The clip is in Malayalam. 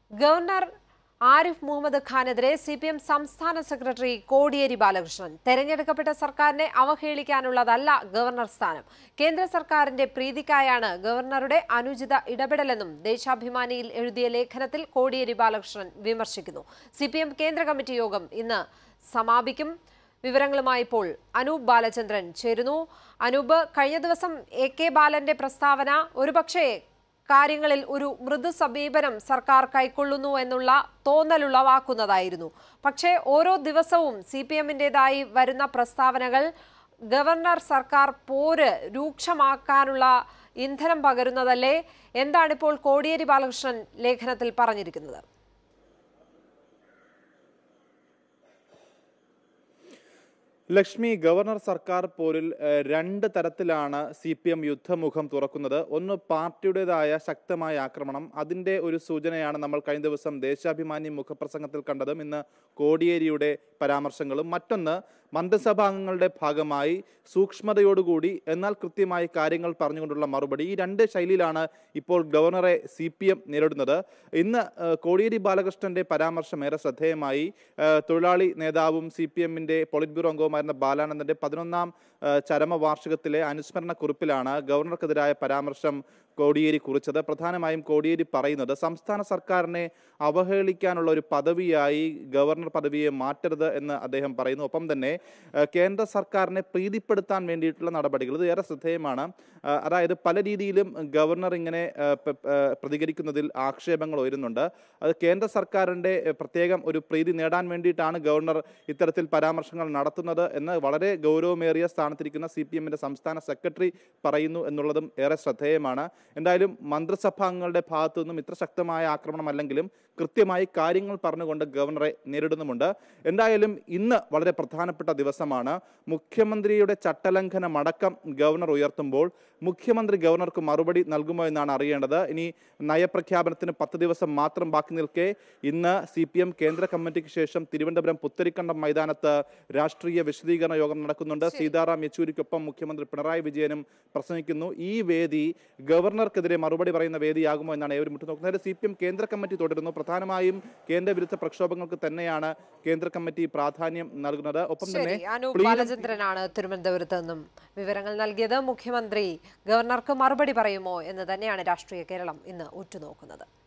ഗവർണർ ആരിഫ് മുഹമ്മദ് ഖാനെതിരെ സി പി എം സംസ്ഥാന സെക്രട്ടറി കോടിയേരി ബാലകൃഷ്ണൻ തെരഞ്ഞെടുക്കപ്പെട്ട സർക്കാരിനെ അവഹേളിക്കാനുള്ളതല്ല ഗവർണർ സ്ഥാനം കേന്ദ്ര സർക്കാരിന്റെ പ്രീതിക്കായാണ് ഗവർണറുടെ അനുചിത ഇടപെടലെന്നും ദേശാഭിമാനിയിൽ എഴുതിയ ലേഖനത്തിൽ കോടിയേരി ബാലകൃഷ്ണൻ വിമർശിക്കുന്നു സി കേന്ദ്ര കമ്മിറ്റി യോഗം ഇന്ന് സമാപിക്കും വിവരങ്ങളുമായി ഇപ്പോൾ അനൂപ് ബാലചന്ദ്രൻ ചേരുന്നു അനൂപ് കഴിഞ്ഞ ദിവസം എ കെ ബാലന്റെ പ്രസ്താവന ഒരുപക്ഷേ കാര്യങ്ങളിൽ ഒരു മൃദു സമീപനം സർക്കാർ കൈക്കൊള്ളുന്നു എന്നുള്ള തോന്നലുളവാക്കുന്നതായിരുന്നു പക്ഷേ ഓരോ ദിവസവും സി പി എമ്മിൻ്റെതായി വരുന്ന പ്രസ്താവനകൾ ഗവർണർ സർക്കാർ പോര് രൂക്ഷമാക്കാനുള്ള ഇന്ധനം പകരുന്നതല്ലേ എന്താണിപ്പോൾ കോടിയേരി ബാലകൃഷ്ണൻ ലേഖനത്തിൽ പറഞ്ഞിരിക്കുന്നത് ലക്ഷ്മി ഗവർണർ സർക്കാർ പോരിൽ ഏഹ്, രണ്ട് തരത്തിലാണ് സി പി എം യുദ്ധമുഖം തുറക്കുന്നത് ഒന്ന് പാർട്ടിയുടേതായ ശക്തമായ ആക്രമണം അതിന്റെ ഒരു സൂചനയാണ് നമ്മൾ കഴിഞ്ഞ ദിവസം ദേശാഭിമാനി മുഖപ്രസംഗത്തിൽ കണ്ടതും ഇന്ന് കോടിയേരിയുടെ പരാമർശങ്ങളും മറ്റൊന്ന് മന്ത്രിസഭാംഗങ്ങളുടെ ഭാഗമായി സൂക്ഷ്മതയോടുകൂടി എന്നാൽ കൃത്യമായി കാര്യങ്ങൾ പറഞ്ഞുകൊണ്ടുള്ള മറുപടി ഈ രണ്ട് ശൈലിയിലാണ് ഇപ്പോൾ ഗവർണറെ സി പി എം നേരിടുന്നത് ഇന്ന് ഏഹ്, കോടിയേരി ബാലകൃഷ്ണന്റെ പരാമർശം ഏറെ ശ്രദ്ധേയമായി ഏഹ്, തൊഴിലാളി നേതാവും സി പി എമ്മിന്റെ പോളിറ്റ് ബ്യൂറോ അംഗവുമായിരുന്ന ബാലാനന്ദന്റെ പതിനൊന്നാം ഏഹ്, ചരമവാർഷികത്തിലെ അനുസ്മരണ കുറിപ്പിലാണ് ഗവർണർക്കെതിരായ പരാമർശം കോടിയേരി കുറിച്ചത് പ്രധാനമായും കോടിയേരി പറയുന്നത് സംസ്ഥാന സർക്കാരിനെ അവഹേളിക്കാനുള്ള ഒരു പദവിയായി ഗവർണർ പദവിയെ മാറ്റരുത് എന്ന് അദ്ദേഹം പറയുന്നു ഒപ്പം തന്നെ ഏഹ്, കേന്ദ്ര സർക്കാരിനെ പ്രീതിപ്പെടുത്താൻ വേണ്ടിയിട്ടുള്ള നടപടികൾ ഇത് ഏറെ ശ്രദ്ധേയമാണ് ഏഹ്, അതായത് പല രീതിയിലും ഗവർണർ ഇങ്ങനെ ഏഹ്, പ- ഏഹ്, പ്രതികരിക്കുന്നതിൽ ആക്ഷേപങ്ങൾ ഉയരുന്നുണ്ട് അത് കേന്ദ്ര സർക്കാരിന്റെ ഏഹ്, പ്രത്യേകം ഒരു പ്രീതി നേടാൻ വേണ്ടിയിട്ടാണ് ഗവർണർ ഇത്തരത്തിൽ പരാമർശങ്ങൾ നടത്തുന്നത് എന്ന് വളരെ ഗൗരവമേറിയ സ്ഥാനത്തിരിക്കുന്ന സി പി എമ്മിന്റെ സംസ്ഥാന സെക്രട്ടറി പറയുന്നു എന്നുള്ളതും ഏറെ ശ്രദ്ധേയമാണ് എന്തായാലും മന്ത്രിസഭാംഗങ്ങളുടെ ഭാഗത്തു നിന്നും ഇത്ര ശക്തമായ ആക്രമണമല്ലെങ്കിലും കൃത്യമായി കാര്യങ്ങൾ പറഞ്ഞുകൊണ്ട് ഗവർണറെ നേരിടുന്നുമുണ്ട് എന്തായാലും ഇന്ന് വളരെ പ്രധാനപ്പെട്ട ദിവസമാണ് മുഖ്യമന്ത്രിയുടെ ചട്ടലംഘനം അടക്കം ഗവർണർ ഉയർത്തുമ്പോൾ മുഖ്യമന്ത്രി ഗവർണർക്ക് മറുപടി നൽകുമോ എന്നാണ് അറിയേണ്ടത് ഇനി നയപ്രഖ്യാപനത്തിന് പത്ത് ദിവസം മാത്രം ബാക്കി നിൽക്കെ ഇന്ന് സി പി എം കേന്ദ്ര കമ്മിറ്റിക്ക് ശേഷം തിരുവനന്തപുരം പുത്തരിക്കണ്ടം മൈതാനത്ത് രാഷ്ട്രീയ വിശദീകരണ യോഗം നടക്കുന്നുണ്ട് സീതാറാം യെച്ചൂരിക്കൊപ്പം മുഖ്യമന്ത്രി പിണറായി വിജയനും പ്രസംഗിക്കുന്നു ഈ വേദി ഗവർണർക്കെതിരെ മറുപടി പറയുന്ന വേദിയാകുമോ എന്നാണ് ഏവരും മുട്ടുനോക്കുന്നത് സി പി എം കേന്ദ്ര കമ്മിറ്റി തുടരുന്നു പ്രധാനമായും കേന്ദ്രവിരുദ്ധ പ്രക്ഷോഭങ്ങൾക്ക് തന്നെയാണ് കേന്ദ്ര കമ്മിറ്റി പ്രാധാന്യം നൽകുന്നത് ഒപ്പം ശരി തന്നെ അനൂപ് പ്ലീനം- ബാലചന്ദ്രനാണ് തിരുവനന്തപുരത്ത് നിന്നും വിവരങ്ങൾ നൽകിയത് മുഖ്യമന്ത്രി ഗവർണർക്ക് മറുപടി പറയുമോ എന്ന് തന്നെയാണ് രാഷ്ട്രീയ കേരളം ഇന്ന് ഉറ്റുനോക്കുന്നത്